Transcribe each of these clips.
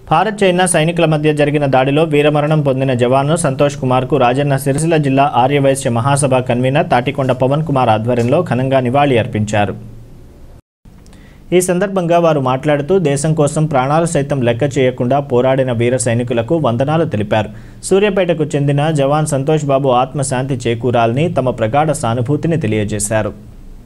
Bharat China సైనికుల మధ్య జరిగిన దాడిలో వీరమరణం పొందిన జవాను సంతోష్ కుమార్కు రాజన్న సిరిసిల్ల జిల్లా ఆర్యవైశ్య మహాసభ కన్వీనర్ తాటికొండ పవన్ కుమార్ ఆధ్వర్యంలో ఘనంగా నివాళి అర్పించారు ఈ సందర్భంగా వారు మాట్లాడుతూ దేశం కోసం ప్రాణాలు సైతం లెక్క చేయకుండా పోరాడిన వీర సైనికులకు వందనాలు తెలిపారు సూర్యాపేటకు చెందిన జవాన్ సంతోష్ బాబు ఆత్మశాంతి చేకూరాలని తమ ప్రగాఢ సానుభూతిని తెలియజేశారు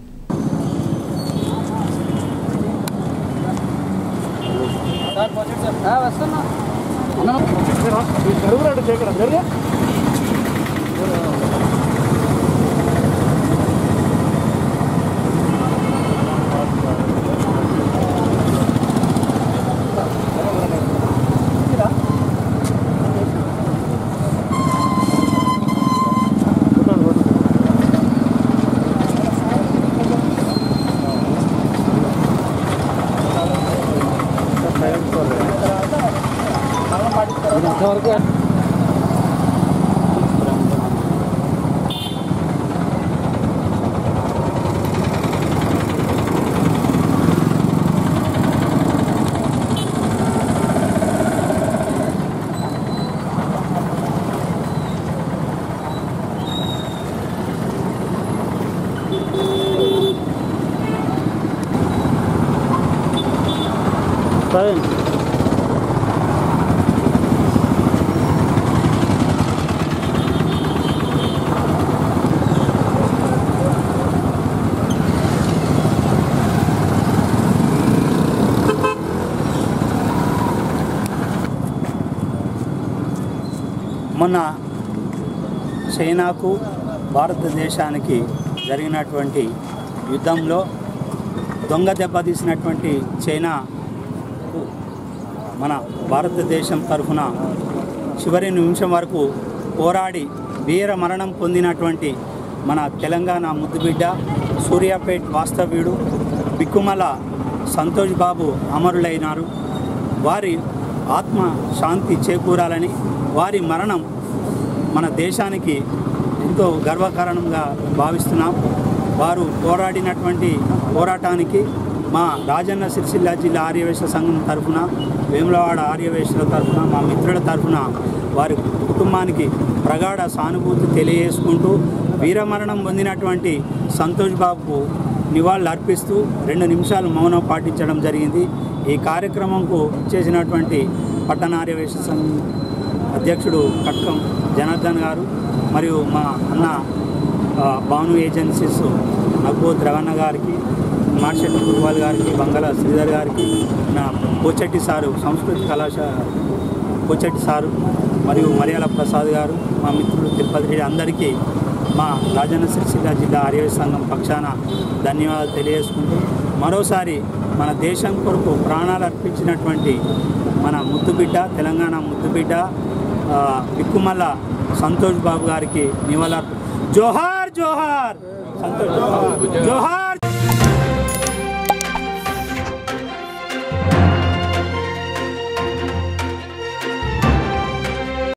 మొన్న చైనాకు భారతదేశానికి జరిగినటువంటి యుద్ధంలో దొంగ దెబ్బతీసినటువంటి చైనాకు మన భారతదేశం తరఫున చివరి నిమిషం వరకు పోరాడి వీర మరణం పొందినటువంటి మన తెలంగాణ ముద్దుబిడ్డ సూర్యాపేట్ వాస్తవ్యుడు బిక్కుమల సంతోష్ బాబు అమరులైనారు వారి ఆత్మ శాంతి చేకూరాలని వారి మరణం మన దేశానికి ఎంతో గర్వకారణంగా భావిస్తున్నాం వారు పోరాడినటువంటి పోరాటానికి మా రాజన్న సిరిసిల్ల జిల్లా ఆర్యవేశ సంఘం తరఫున వేములవాడ ఆర్యవేశల తరఫున మా మిత్రుల తరఫున వారి కుటుంబానికి ప్రగాఢ సానుభూతి తెలియజేసుకుంటూ వీరమరణం పొందినటువంటి సంతోష్ బాబుకు నివాళులు అర్పిస్తూ రెండు నిమిషాలు మౌనం పాటించడం జరిగింది ఈ కార్యక్రమంకు చేసినటువంటి పట్టణ ఆర్యవేశ సంఘం అధ్యక్షుడు కట్కం జనార్దన్ గారు మరియు మా అన్న ఆ, భాను ఏజెన్సీస్ నక్బోత్ రవణ గారికి మార్షల్ గురువాల్ గారికి బంగాళ శ్రీధర్ గారికి నా పోచెట్టి సారు సంస్కృతి కళాశాల పోచెట్టి సారు మరియు మరియాల ప్రసాద్ గారు మా మిత్రుడు తిరుపతి రెడ్డి అందరికీ మా రాజన్న సిరిసిల్ల జిల్లా ఆర్యవ సంఘం పక్షాన ధన్యవాదాలు తెలియజేసుకుంటూ మరోసారి మన దేశం కొరకు ప్రాణాలు అర్పించినటువంటి మన ముద్దుబిడ్డ తెలంగాణ ముద్దుబిడ్డ ఆ, బిక్కుమల్ల సంతోష్ బాబు గారికి నివాళులు జోహార్ జోహార్ సంతోష్ జోహార్